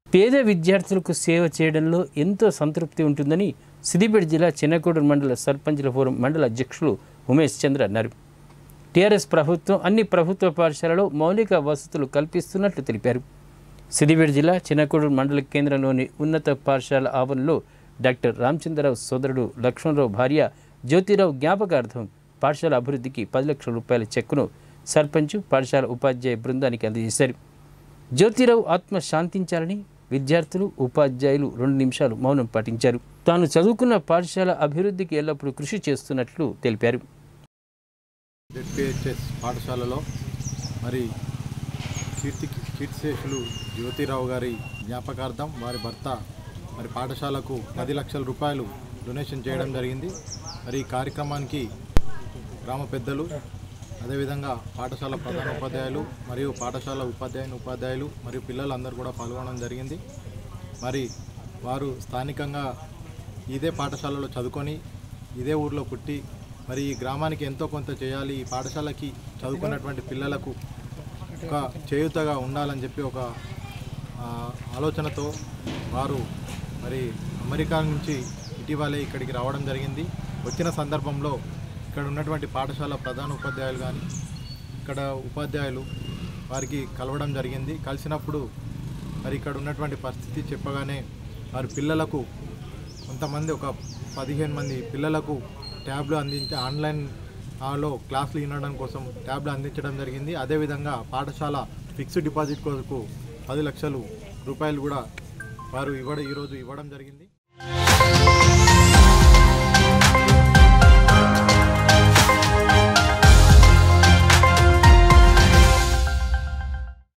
పేద విద్యార్థులకు సేవ చేయడంలో ఎంతో సంతృప్తి ఉంటుందని సిద్దిపేట జిల్లా చిన్నకోడూరు మండల సర్పంచుల ఫోరం మండల అధ్యక్షులు ఉమేష్ చంద్ర అన్నారు టీఆర్ఎస్ ప్రభుత్వం అన్ని ప్రభుత్వ పాఠశాలలో మౌలిక వసతులు కల్పిస్తున్నట్లు తెలిపారు సిద్దిపేట జిల్లా చిన్నకోడూరు మండల కేంద్రంలోని ఉన్నత పాఠశాల ఆవరణలో డాక్టర్ రామచంద్రరావు సోదరుడు లక్ష్మణరావు భార్య జ్యోతిరావు జ్ఞాపకార్థం పాఠశాల అభివృద్ధికి పది లక్షల రూపాయల చెక్కును సర్పంచ్ పాఠశాల ఉపాధ్యాయ బృందానికి అందజేశారు జ్యోతిరావు ఆత్మ శాంతించాలని విద్యార్థులు ఉపాధ్యాయులు రెండు నిమిషాలు మౌనం పాటించారు తాను చదువుకున్న పాఠశాల అభివృద్ధికి ఎల్లప్పుడూ కృషి చేస్తున్నట్లు తెలిపారు జెడ్పిహెచ్ఎస్ పాఠశాలలో మరి కీర్తి కీర్తిశేషులు జ్యోతిరావు గారి జ్ఞాపకార్థం వారి భర్త మరి పాఠశాలకు పది లక్షల రూపాయలు డొనేషన్ చేయడం జరిగింది మరి ఈ కార్యక్రమానికి గ్రామ పెద్దలు అదేవిధంగా పాఠశాల ప్రధానోపాధ్యాయులు మరియు పాఠశాల ఉపాధ్యాయుని ఉపాధ్యాయులు మరియు పిల్లలందరూ కూడా పాల్గొనడం జరిగింది మరి వారు స్థానికంగా ఇదే పాఠశాలలో చదువుకొని ఇదే ఊర్లో పుట్టి మరి ఈ గ్రామానికి ఎంతో కొంత చేయాలి ఈ పాఠశాలకి చదువుకున్నటువంటి పిల్లలకు ఒక చేయుతగా ఉండాలని చెప్పి ఒక ఆ, ఆలోచనతో వారు మరి అమెరికా నుంచి ఇటీవలే ఇక్కడికి రావడం జరిగింది వచ్చిన సందర్భంలో ఇక్కడ ఉన్నటువంటి పాఠశాల ప్రధాన ఉపాధ్యాయులు కానీ ఇక్కడ ఉపాధ్యాయులు వారికి కలవడం జరిగింది కలిసినప్పుడు మరి ఇక్కడ ఉన్నటువంటి పరిస్థితి చెప్పగానే వారి పిల్లలకు కొంతమంది ఒక పదిహేను మంది పిల్లలకు ట్యాబ్లు అందించి ఆన్లైన్ లో క్లాసులు వినడం కోసం ట్యాబ్లు అందించడం జరిగింది అదేవిధంగా పాఠశాల ఫిక్స్డ్ డిపాజిట్ కొరకు పది లక్షలు రూపాయలు కూడా వారు ఇవ్వడం ఈరోజు ఇవ్వడం జరిగింది